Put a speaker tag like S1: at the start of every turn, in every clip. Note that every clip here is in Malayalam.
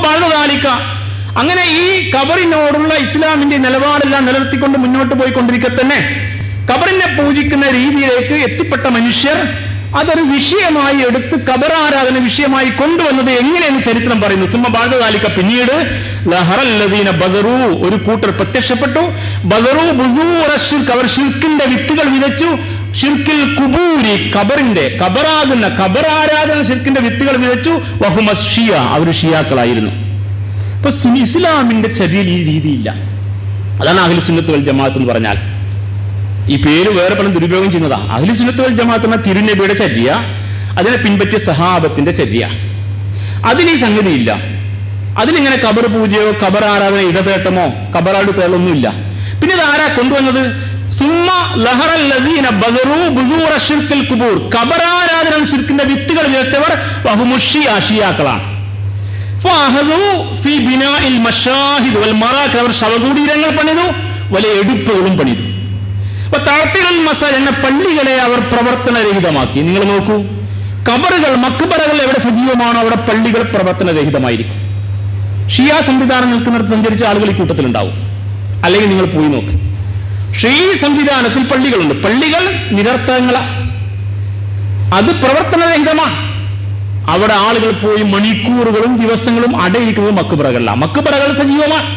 S1: ബാലതാലിക്ക അങ്ങനെ ഈ കബറിനോടുള്ള ഇസ്ലാമിന്റെ നിലപാടെല്ലാം നിലനിർത്തിക്കൊണ്ട് മുന്നോട്ട് പോയിക്കൊണ്ടിരിക്കെ തന്നെ കബറിനെ പൂജിക്കുന്ന രീതിയിലേക്ക് എത്തിപ്പെട്ട മനുഷ്യർ അതൊരു വിഷയമായി എടുത്ത് കബറാരാധന വിഷയമായി കൊണ്ടുവന്നത് എങ്ങനെയെന്ന് ചരിത്രം പറയുന്നു സുമ ബാലതാലിക്ക പിന്നീട് ലഹറല്ലദീന ബദറു ഒരു കൂട്ടർ പ്രത്യക്ഷപ്പെട്ടു ബദറു ബുസൂറ ശിർക്ക് അവർ ഷിർക്കിന്റെ വിത്തുകൾ വിതച്ചു ഷിർക്കിൽ കുബൂരി കബറിന്റെ കബറാകുന്ന കബറാരാധന ഷിർക്കിന്റെ വിത്തുകൾ വിതച്ചു വഹുമ ഷിയ അവർ ഷിയാക്കളായിരുന്നു ഇപ്പൊ സുനി ഇസ്ലാമിന്റെ ചര്യയിൽ ഈ രീതിയില്ല അതാണ് അഖിൽ സുന്നത്തുകൾ ജമാഅത്ത് എന്ന് പറഞ്ഞാൽ ഈ പേര് വേറെ പലരും ദുരുപയോഗം ചെയ്യുന്നതാ അഖിൽ സുന്നത്തുകൾ ജമാഅത്ത് എന്ന തിരുനബിയുടെ ചര്യ അതിനെ പിൻപറ്റിയ സഹാബത്തിന്റെ ചര്യ അതിൽ ഈ സംഗതിയില്ല അതിലിങ്ങനെ കബർ പൂജയോ കബർ ആരാധന ഇടതേട്ടമോ കബറാടുത്തേളൊന്നുമില്ല പിന്നെ ഇത് ആരാ കൊണ്ടുവന്നത് സുമ്മ ലഹറല്ലദീന ബദറു ബുദൂറ ശിർക്കിൽ കുബൂർ കബറാരാധന ശിർക്കിന്റെ വിത്തുകൾ വിതച്ചവർ വഹുമുഷി ആഷിയാക്കളാണ് ഫഅഹദു ഫി ബിനാഇൽ മശാഹിദ് വൽ മറാഖ് അവർ ശവകുടീരങ്ങൾ പണിതു വലിയ എടുപ്പുകളും പണിതു അപ്പൊ താഴ്ത്തികൾ മസാൽ എന്ന പള്ളികളെ അവർ പ്രവർത്തനരഹിതമാക്കി നിങ്ങൾ നോക്കൂ കബറുകൾ മക്ബറകൾ എവിടെ സജീവമാണോ അവിടെ പള്ളികൾ പ്രവർത്തനരഹിതമായിരിക്കും ഷിയ സംവിധാനം നിൽക്കുന്നിടത്ത് സഞ്ചരിച്ച ആളുകൾ ഈ കൂട്ടത്തിലുണ്ടാവും അല്ലെങ്കിൽ നിങ്ങൾ പോയി നോക്ക് ഷീ സംവിധാനത്തിൽ പള്ളികളുണ്ട് പള്ളികൾ നിരർത്ഥങ്ങളാ അത് പ്രവർത്തനരഹിതമാണ് അവിടെ ആളുകൾ പോയി മണിക്കൂറുകളും ദിവസങ്ങളും അടയിരിക്കുന്നത് മക്കുപറകളിലാണ് മക്കുപറകൾ സജീവമാണ്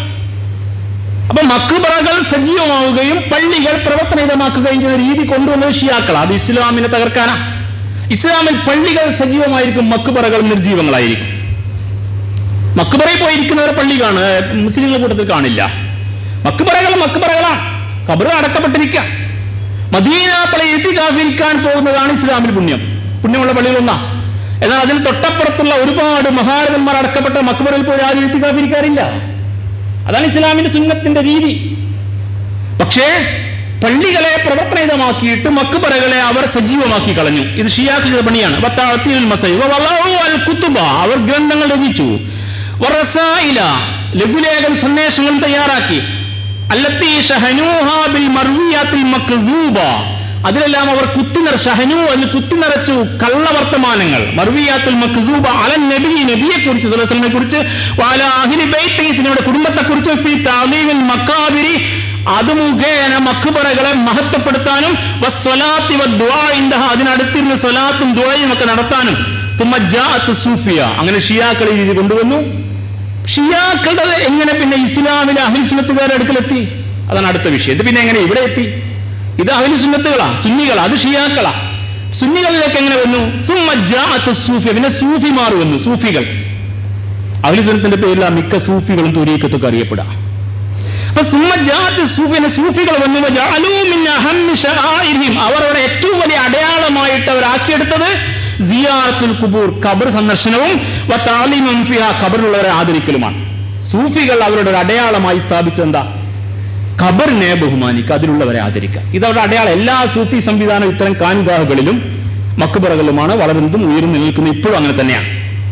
S1: അപ്പൊ മക്കുപറകൾ സജീവമാവുകയും പള്ളികൾ പ്രവർത്തനഹിതമാക്കുകയും ചെയ്ത രീതി കൊണ്ടുവന്നത് ഷിയാക്കൾ അത് ഇസ്ലാമിനെ തകർക്കാനാ ഇസ്ലാമിൽ പള്ളികൾ സജീവമായിരിക്കും മക്കുപറകൾ നിർജീവങ്ങളായിരിക്കും മക്കുപറയിൽ പോയിരിക്കുന്നവരെ പള്ളി കാണുക മുസ്ലിങ്ങളുടെ കൂട്ടത്തിൽ കാണില്ല മക്കുപറകൾ മക്കുപറകളാണ് കബറ് അടക്കപ്പെട്ടിരിക്കുക മദീന പള്ളിയിൽ എത്തിക്കാതിരിക്കാൻ പോകുന്നതാണ് ഇസ്ലാമിൽ പുണ്യം പുണ്യമുള്ള പള്ളികളൊന്നാ എന്നാൽ അതിന് തൊട്ടപ്പുറത്തുള്ള ഒരുപാട് മഹാരഥന്മാർ അടക്കപ്പെട്ട മക്ബറിൽ പോയി ആരും എത്തിക്കാതിരിക്കാറില്ല അതാണ് ഇസ്ലാമിന്റെ സുന്നത്തിന്റെ രീതി പക്ഷേ പള്ളികളെ പ്രവർത്തനഹിതമാക്കിയിട്ട് മക്ബറകളെ അവർ സജീവമാക്കി കളഞ്ഞു ഇത് ഷിയാക്ക് ചെയ്ത പണിയാണ് വത്താഅത്തീനുൽ മസൈ വവളഉ അൽ കുത്തുബ അവർ ഗ്രന്ഥങ്ങൾ രചിച്ചു വറസായില ലഘുലേഖൻ സന്ദേശങ്ങൾ തയ്യാറാക്കി അല്ലത്തി ഷഹനൂഹാ ബിൽ മർവിയാത്തിൽ മക്സൂബ അതിലെല്ലാം അവർ കുത്തിനിറ ഷഹനു എന്ന് കുത്തിനിറച്ചു കള്ളവർത്തമാനങ്ങൾ മർവിയാത്തുൽ മക്സൂബ അലൻ നബി നബിയെ കുറിച്ച് സുലസലിനെ കുറിച്ച് വാല അഹിലി ബൈത്തിന്റെ കുടുംബത്തെ കുറിച്ച് ഫി താലീമിൽ മക്കാബിരി അത് മുഖേന മക്ബറകളെ മഹത്വപ്പെടുത്താനും വസ്വലാത്തി വദ്ദുആ ഇൻദഹ അതിനടുത്തിരുന്ന് സ്വലാത്തും ദുആയും ഒക്കെ നടത്താനും സുമ്മ ജാഅത്ത് സൂഫിയ അങ്ങനെ ഷിയാക്കൾ ഈ രീതി കൊണ്ടുവന്നു ഷിയാക്കളുടെ എങ്ങനെ പിന്നെ ഇസ്ലാമിലെ അഹിൽസുന്നത്തുകാരുടെ അടുക്കലെത്തി അതാണ് അടുത്ത വിഷയം ഇത് പിന്നെ എങ്ങനെ ഇവിടെ എത്തി ഇത് അഹിൽസുന്നത്തുകളാ സുന്നികളാ അത് ഷിയാക്കളാ സുന്നികളിലേക്ക് എങ്ങനെ വന്നു സുമ്മ ജാഅത്ത് സൂഫിയ പിന്നെ സൂഫിമാർ വന്നു സൂഫികൾ അഹിൽസുന്നത്തിന്റെ പേരിലാണ് മിക്ക സൂഫികളും തുരീക്കത്തൊക്കെ അറിയപ്പെടാം അപ്പൊ സുമ്മജാത്ത് സൂഫിന് സൂഫികൾ വന്നു വജഅലൂ മിൻ അഹമ്മി ശആഇരിഹിം അവർ അവിടെ ഏറ്റവും വലിയ അടയാളമായിട്ട് അവർ ആക്കിയെടുത്തത് സിയാറത്തുൽ കുബൂർ ഖബർ സന്ദർശനവും വ താലീമും ഫിഹ ഖബറിലുള്ളവരെ ആദരിക്കലുമാണ് സൂഫികൾ അവരുടെ ഒരു അടയാളമായി സ്ഥാപിച്ചത് എന്താ ഖബറിനെ ബഹുമാനിക്കുക അതിലുള്ളവരെ ആദരിക്കുക ഇതവരുടെ അടയാളം എല്ലാ സൂഫി സംവിധാനം ഇത്തരം കാൻഗാഹുകളിലും മക്കുബറകളിലുമാണ് വളരുന്നതും ഉയർന്നു നിൽക്കുന്നതും ഇപ്പോഴും അങ്ങനെ തന്നെയാണ്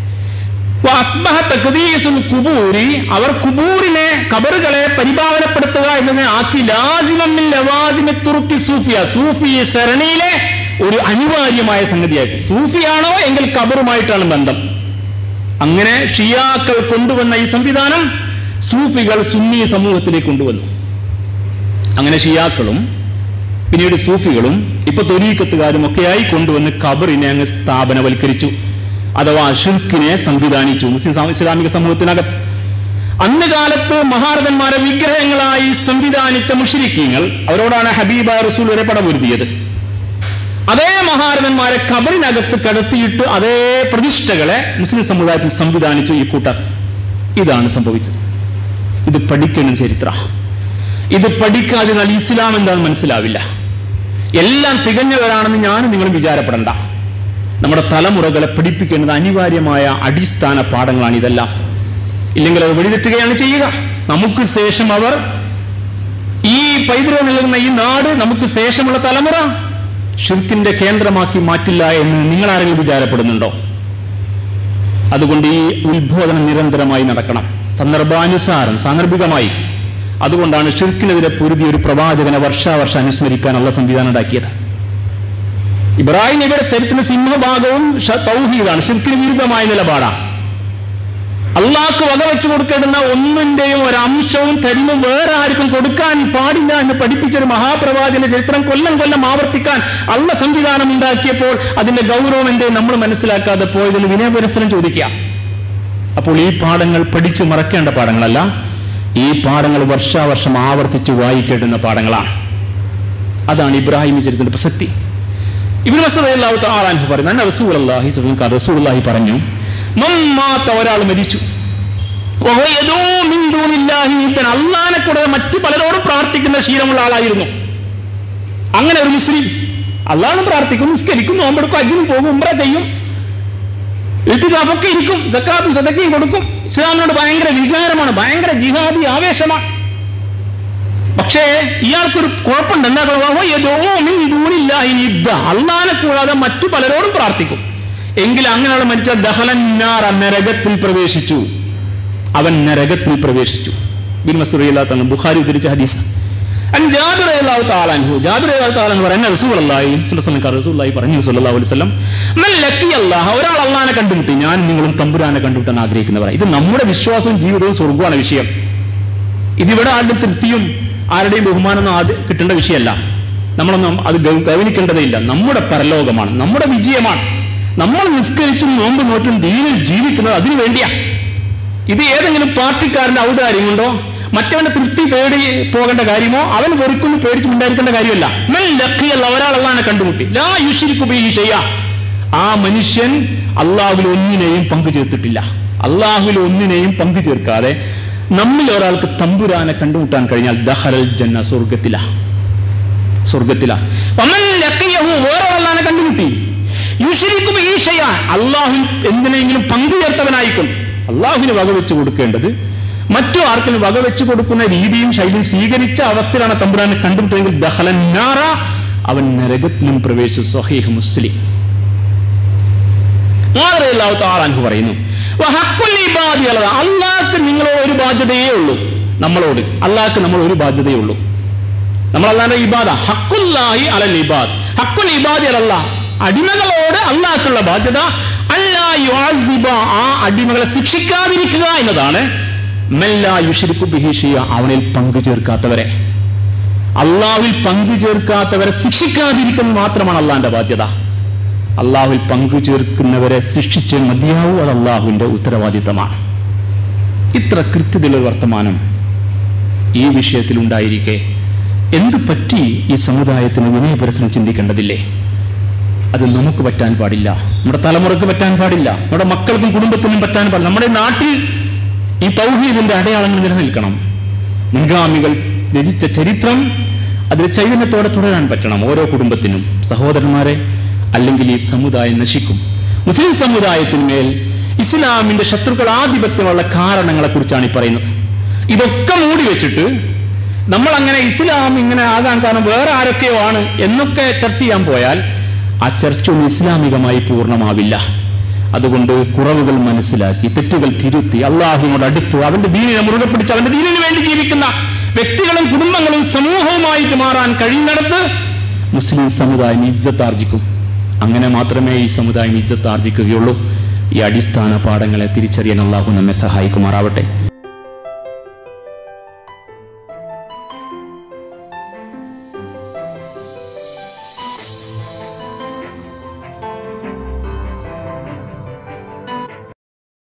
S1: വഅസ്ബഹ തഖ്ദീസുൽ കുബൂരി അവർ കുബൂരിനെ കബറുകളെ പരിപാലനപ്പെടുത്തുക എന്നതിനെ ആക്കി ലാസിമം മിൻ ലവാസിമി തുറുക്കി സൂഫിയ സൂഫി ശരണിയിലെ ഒരു അനിവാര്യമായ സംഗതിയായിട്ട് സൂഫിയാണോ എങ്കിൽ കബറുമായിട്ടാണ് ബന്ധം അങ്ങനെ ഷിയാക്കൾ കൊണ്ടുവന്ന ഈ സംവിധാനം സൂഫികൾ സുന്നി സമൂഹത്തിലേക്ക് കൊണ്ടുവന്നു അങ്ങനെ ഷിയാക്കളും പിന്നീട് സൂഫികളും ഇപ്പൊ തൊരീക്കത്തുകാരും ഒക്കെയായി കൊണ്ടുവന്ന് ഖബറിനെ അങ്ങ് സ്ഥാപനവൽക്കരിച്ചു അഥവാ ഷിർക്കിനെ സംവിധാനിച്ചു മുസ്ലിം സാ- ഇസ്ലാമിക സമൂഹത്തിനകത്ത് അന്ന് കാലത്ത് മഹാരഥന്മാരെ വിഗ്രഹങ്ങളായി സംവിധാനിച്ച മുഷരിക്കീങ്ങൾ അവരോടാണ് ഹബീബ റസൂൽ വരെ പടപൊരുതിയത് അതേ മഹാരഥന്മാരെ ഖബറിനകത്ത് കടത്തിയിട്ട് അതേ പ്രതിഷ്ഠകളെ മുസ്ലിം സമുദായത്തിൽ സംവിധാനിച്ചു ഈ കൂട്ടർ ഇതാണ് സംഭവിച്ചത് ഇത് പഠിക്കണം ചരിത്ര ഇത് പഠിക്കാതിരുന്നാൽ ഇസ്ലാം എന്താണെന്ന് മനസ്സിലാവില്ല എല്ലാം തികഞ്ഞവരാണെന്ന് ഞാനും നിങ്ങളും വിചാരപ്പെടണ്ട നമ്മുടെ തലമുറകളെ പഠിപ്പിക്കേണ്ടത് അനിവാര്യമായ അടിസ്ഥാന പാഠങ്ങളാണ് ഇതെല്ലാം ഇല്ലെങ്കിൽ അത് വെടിതെറ്റുകയാണ് ചെയ്യുക നമുക്ക് ശേഷം അവർ ഈ പൈതൃകം നൽകുന്ന ഈ നാട് നമുക്ക് ശേഷമുള്ള തലമുറ ഷിർക്കിന്റെ കേന്ദ്രമാക്കി മാറ്റില്ല എന്ന് നിങ്ങൾ ആരെങ്കിലും വിചാരപ്പെടുന്നുണ്ടോ അതുകൊണ്ട് ഈ ഉത്ബോധനം നിരന്തരമായി നടക്കണം സന്ദർഭാനുസാരം സാന്ദർഭികമായി അതുകൊണ്ടാണ് ഷിർക്കിനെതിരെ പൊരുതിയ ഒരു പ്രവാചകനെ വർഷാവർഷം അനുസ്മരിക്കാനുള്ള സംവിധാനം ഉണ്ടാക്കിയത് ഇബ്രാഹിം നബിയുടെ ചരിത്രത്തിന്റെ സിംഹഭാഗവും ഷ- തൗഹീദാണ് ഷിർക്കിന് വിരുദ്ധമായ നിലപാടാണ് അള്ളാഹ്ക്ക് വകവെച്ച് കൊടുക്കേണ്ടുന്ന ഒന്നിന്റെയും ഒരു അംശവും തരിമും വേറെ ആർക്കും കൊടുക്കാൻ പാടില്ല എന്ന് പഠിപ്പിച്ചൊരു മഹാപ്രവാചകന്റെ ചരിത്രം കൊല്ലം കൊല്ലം ആവർത്തിക്കാൻ അള്ള സംവിധാനം ഉണ്ടാക്കിയപ്പോൾ അതിന്റെ ഗൗരവം എന്തേ നമ്മൾ മനസ്സിലാക്കാതെ പോയതിൽ വിനയപുരസ്സരം ചോദിക്കുക അപ്പോൾ ഈ പാഠങ്ങൾ പഠിച്ചു മറക്കേണ്ട പാഠങ്ങളല്ല ഈ പാഠങ്ങൾ വർഷാവർഷം ആവർത്തിച്ച് വായിക്കേണ്ടുന്ന പാഠങ്ങളാണ് അതാണ് ഇബ്രാഹിം ചരിത്രത്തിന്റെ പ്രസക്തി ഇബ്നു മസൂദ് അല്ലാഹു തആല അൻഹു പറയുന്നു അന്ന റസൂലുള്ളാഹി സ്വല്ലല്ലാഹു അലൈഹി റസൂലുള്ളാഹി പറഞ്ഞു മമ്മാത്ത ഒരാൾ മരിച്ചു വഹുവ യദൂ മിൻ ദൂനില്ലാഹി നിദ്ദൻ. അള്ളാനെ കൂടാതെ മറ്റു പലരോടും പ്രാർത്ഥിക്കുന്ന ശീലമുള്ള ആളായിരുന്നു അങ്ങനെ ഒരു മുസ്ലിം അള്ളാഹും പ്രാർത്ഥിക്കും നിസ്കരിക്കും നോമ്പെടുക്കും അജിനും പോകും ഉംറ ചെയ്യും ഇത്തികാഫൊക്കെ ഇരിക്കും സക്കാത്തും സദക്കയും കൊടുക്കും ഇസ്ലാമിനോട് ഭയങ്കര വികാരമാണ് ഭയങ്കര ജിഹാദി ആവേശമാണ് പക്ഷേ ഇയാൾക്കൊരു കുഴപ്പമുണ്ട് എന്താ അള്ളാനെ കൂടാതെ മറ്റു പലരോടും പ്രാർത്ഥിക്കും എങ്കിൽ അങ്ങനെയുള്ള മരിച്ച ദഹലന്നാർ നരകത്തിൽ പ്രവേശിച്ചു അവൻ നരകത്തിൽ പ്രവേശിച്ചു ബിൻ മസൂറിയല്ലാത്ത ബുഖാരി ഉദ്ധരിച്ച ഹദീസ് അൻ ജാബിർ റളിയല്ലാഹു തആല അൻഹു ജാബിർ റളിയല്ലാഹു തആല അൻഹു പറയുന്ന റസൂലുള്ളാഹി സ്വല്ലല്ലാഹു അലൈഹി വസല്ലം റസൂലുള്ളാഹി പറഞ്ഞു സല്ലല്ലാഹു അലൈഹി വസല്ലം മൻ ലക്കി അല്ലാഹ് ഒരാൾ അള്ളാഹനെ കണ്ടുമുട്ടി ഞാൻ നിങ്ങളും തമ്പുരാനെ കണ്ടുമുട്ടാൻ ആഗ്രഹിക്കുന്നവരാ ഇത് നമ്മുടെ വിശ്വാസവും ജീവിതവും സ്വർഗ്ഗമാണ് വിഷയം ഇതിവിടെ ആരുടെയും തൃപ്തിയും ആരുടെയും ബഹുമാനമൊന്നും ആദ്യം കിട്ടേണ്ട വിഷയമല്ല നമ്മളൊന്നും അത് ഗൗ- ഗൗനിക്കേണ്ടതേ ഇല്ല നമ്മുടെ പരലോകമാണ് നമ്മുടെ വിജയമാണ് നമ്മൾ നിസ്കരിച്ചും നോമ്പ് നോറ്റും ദീനിൽ ജീവിക്കുന്നത് അതിനു വേണ്ടിയാ ഇത് ഏതെങ്കിലും പാർട്ടിക്കാരന്റെ ഔദാര്യം കൊണ്ടോ മറ്റവന്റെ തൃപ്തി പേടി പോകേണ്ട കാര്യമോ അവൻ വെറുക്കുന്നു പേടിച്ച് ഉണ്ടായിരിക്കേണ്ട കാര്യമല്ല മൻ ലഖിയല്ല ഒരാൾ അള്ളാനെ കണ്ടുമുട്ടി ലാ യുശ്രിക്കു ബിഹി ഷൈഅ. ആ മനുഷ്യൻ അള്ളാഹുവിൽ ഒന്നിനെയും പങ്കു ചേർത്തിട്ടില്ല അള്ളാഹുവിൽ ഒന്നിനെയും പങ്കു ചേർക്കാതെ നമ്മിൽ ഒരാൾക്ക് തമ്പുരാനെ കണ്ടുമുട്ടാൻ കഴിഞ്ഞാൽ ദഹലൽ ജന്ന സ്വർഗത്തില സ്വർഗത്തില വമൻ ലഖിയഹു വേറെ അള്ളാനെ കണ്ടുമുട്ടി യുശ്രിക്കു ബിഹി ഷൈഅ. അള്ളാഹു എന്തിനെങ്കിലും പങ്കു ചേർത്തവനായിക്കൊണ്ട് അള്ളാഹുവിന് വകവെച്ച് കൊടുക്കേണ്ടത് മറ്റു ആർക്കും വകവെച്ച് കൊടുക്കുന്ന രീതിയും ശൈലിയും സ്വീകരിച്ച അവസ്ഥയിലാണ് തമ്പുരാനെ കണ്ടുമുട്ടെങ്കിൽ ദഹലന്നാറ അവൻ നരകത്തിലും പ്രവേശിച്ചു സ്വഹീഹ് മുസ്ലിം അള്ളാഹു താറാൻഹു പറയുന്നു വഹഖുൽ ഇബാദി അല്ലാഹ്. അള്ളാഹ്ക്ക് നിങ്ങളോട് ഒരു ബാധ്യതയേ ഉള്ളൂ നമ്മളോട് അള്ളാഹ്ക്ക് നമ്മൾ ഒരു ബാധ്യതയേ ഉള്ളൂ നമ്മൾ അള്ളാന്റെ ഇബാദ ഹക്കുല്ലാഹി അലൽ ഇബാദ് ഹക്കുൽ ഇബാദി അലല്ല അടിമകളോട് അള്ളാഹ്ക്കുള്ള ബാധ്യത അല്ലാ യുഅദ്ദിബ ആ അടിമകളെ ശിക്ഷിക്കാതിരിക്കുക എന്നതാണ് മല്ലാ യുശ്രിക്കു ബിഹി ഷൈഅ അവനിൽ പങ്കു ചേർക്കാത്തവരെ അള്ളാഹുവിൽ പങ്കു ചേർക്കാത്തവരെ ശിക്ഷിക്കാതിരിക്കുന്നത് മാത്രമാണ് അള്ളാന്റെ ബാധ്യത അള്ളാഹുവിൽ പങ്കു ചേർക്കുന്നവരെ ശിക്ഷിച്ച് മതിയാവൂ അത് അള്ളാഹുവിന്റെ ഉത്തരവാദിത്തമാണ് ഇത്ര കൃത്യതയുള്ള വർത്തമാനം ഈ വിഷയത്തിൽ ഉണ്ടായിരിക്കെ എന്ത് പറ്റി ഈ സമുദായത്തിന് വിനയപരസനം ചിന്തിക്കേണ്ടതില്ലേ അത് നമുക്ക് പറ്റാൻ പാടില്ല നമ്മുടെ തലമുറക്ക് പറ്റാൻ പാടില്ല നമ്മുടെ മക്കൾക്കും കുടുംബത്തിനും പറ്റാൻ പാടില്ല നമ്മുടെ നാട്ടിൽ ഈ തൗഹീദിന്റെ അടയാളങ്ങൾ നിലനിൽക്കണം മുൻഗാമികൾ രചിച്ച ചരിത്രം അതിൽ ചൈതന്യത്തോടെ തുടരാൻ പറ്റണം ഓരോ കുടുംബത്തിനും സഹോദരന്മാരെ അല്ലെങ്കിൽ ഈ സമുദായം നശിക്കും മുസ്ലിം സമുദായത്തിന്മേൽ ഇസ്ലാമിന്റെ ശത്രുക്കൾ ആധിപത്യമുള്ള കാരണങ്ങളെ കുറിച്ചാണ് ഈ പറയുന്നത് ഇതൊക്കെ മൂടി വെച്ചിട്ട് നമ്മൾ അങ്ങനെ ഇസ്ലാം ഇങ്ങനെ ആകാൻ കാരണം വേറെ ആരൊക്കെയോ ആണ് എന്നൊക്കെ ചർച്ച ചെയ്യാൻ പോയാൽ ആ ചർച്ച ഒന്നും ഇസ്ലാമികമായി പൂർണ്ണമാവില്ല അതുകൊണ്ട് കുറവുകൾ മനസ്സിലാക്കി തെറ്റുകൾ തിരുത്തി അള്ളാഹുവിനോട് അടുത്ത് അവന്റെ ദീനിനെ മുറുകെ പിടിച്ച് അവന്റെ ദീനിന് വേണ്ടി ജീവിക്കുന്ന വ്യക്തികളും കുടുംബങ്ങളും സമൂഹവുമായിട്ട് മാറാൻ കഴിയുന്നിടത്ത് മുസ്ലിം സമുദായം ഇജ്ജത്ത് ആർജിക്കും അങ്ങനെ മാത്രമേ ഈ സമുദായം ഇജ്ജത്ത് ആർജിക്കുകയുള്ളൂ ഈ അടിസ്ഥാന പാഠങ്ങളെ തിരിച്ചറിയാൻ അള്ളാഹു നമ്മെ സഹായിക്കുമാറാവട്ടെ